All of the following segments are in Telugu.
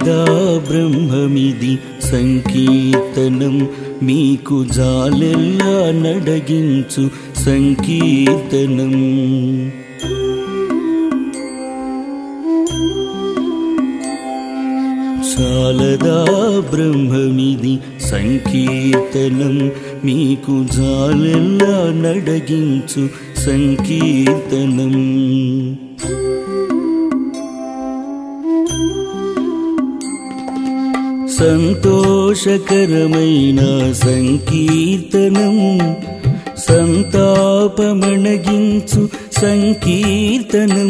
చాలదా బ్రహ్మమిది సంకీర్తనం మీకు జాలెల్లా నడగించు సంకీర్తనం చాలదా బ్రహ్మమిది సంకీర్తనం మీకు జాలెల్లా నడగించు సంకీర్తనం సంతోషకరమైన సంకీర్తనం సంతాపమణగించు సంకీర్తనం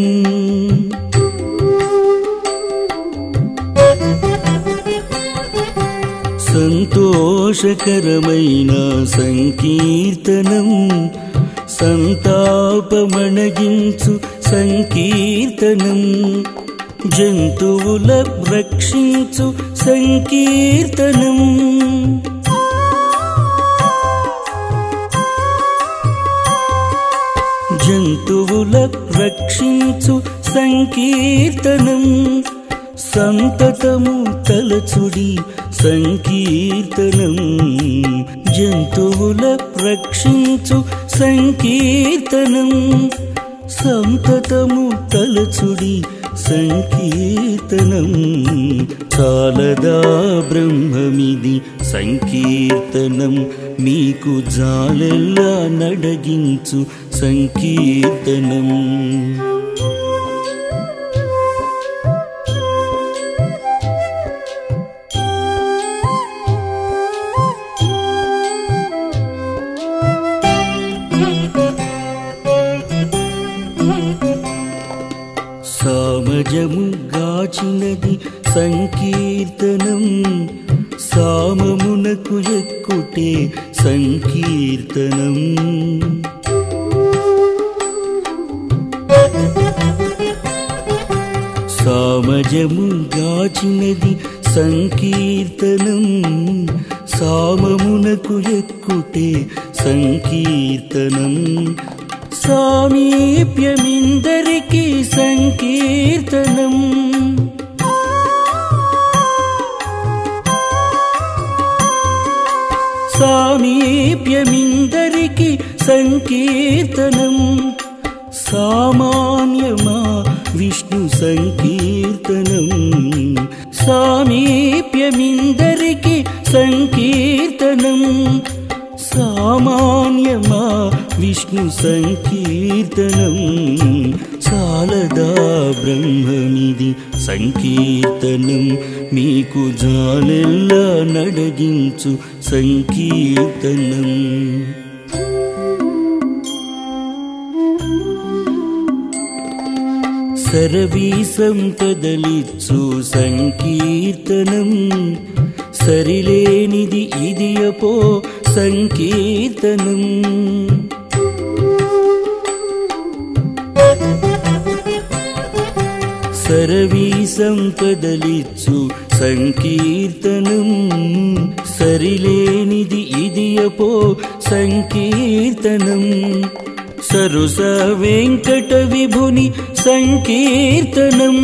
సంతోషకరమైన సంకీర్తనం సంతాపమణగించు సంకీర్తనం జంతువుల రక్షించు సంకీర్తనం జంతువుల రక్షించు సంకీర్తనం సంతతము తలచుడి సంకీర్తనం జంతువుల రక్షించు సంకీర్తనం సంతతము తలచుడి సంకీర్తనం చాలదా బ్రహ్మమిది సంకీర్తనం మీకు జాలెల్లా నడగించు సంకీర్తనం సామజము గాచినది సంకీర్తనం సామమునకు ఎక్కుటే సంకీర్తనం సామజము గాచినది సంకీర్తనం సామమునకు ఎక్కుటే సంకీర్తనం సామీప్యమిందరికి సంకీర్తనం సామీప్యమిందరికి సంకీర్తనం సామాన్యమా విష్ణు సంకీర్తనం సామీప్యమిందరికి సంకీర్తనం సామాన్యమా విష్ణు సంకీర్తనం చాలదా బ్రహ్మమిది సంకీర్తనం మీకు జాలెల్లా నడగించు సంకీర్తనం సరవీ సంపదలిచ్చు సంకీర్తనం సరిలేనిది ఇది అపో సంకీర్తనం సరవీ సంపదలిచ్చు సంకీర్తనం సరిలేనిది ఇది అపో సంకీర్తనం సరుస వెంకట విభుని సంకీర్తనం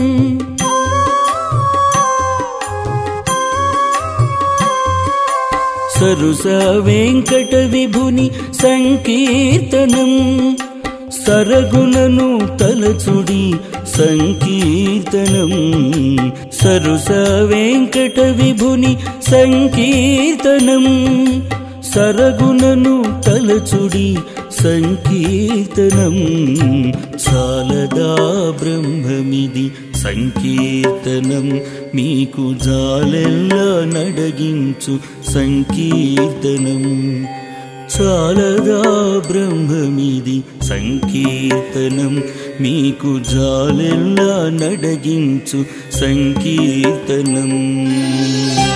సరుస వెంకట విభుని సంకీర్తనం సరగుణను తలచుడి సంకీర్తనం సరుస వెంకట విభుని సంకీర్తనం సరగుణను తలచుడి సంకీర్తనం చాలదా బ్రహ్మమిది సంకీర్తనం మీకు జాలెల్లా నడగించు సంకీర్తనం చాలదా బ్రహ్మమిది సంకీర్తనం మీకు జాలెల్లా నడగించు సంకీర్తనం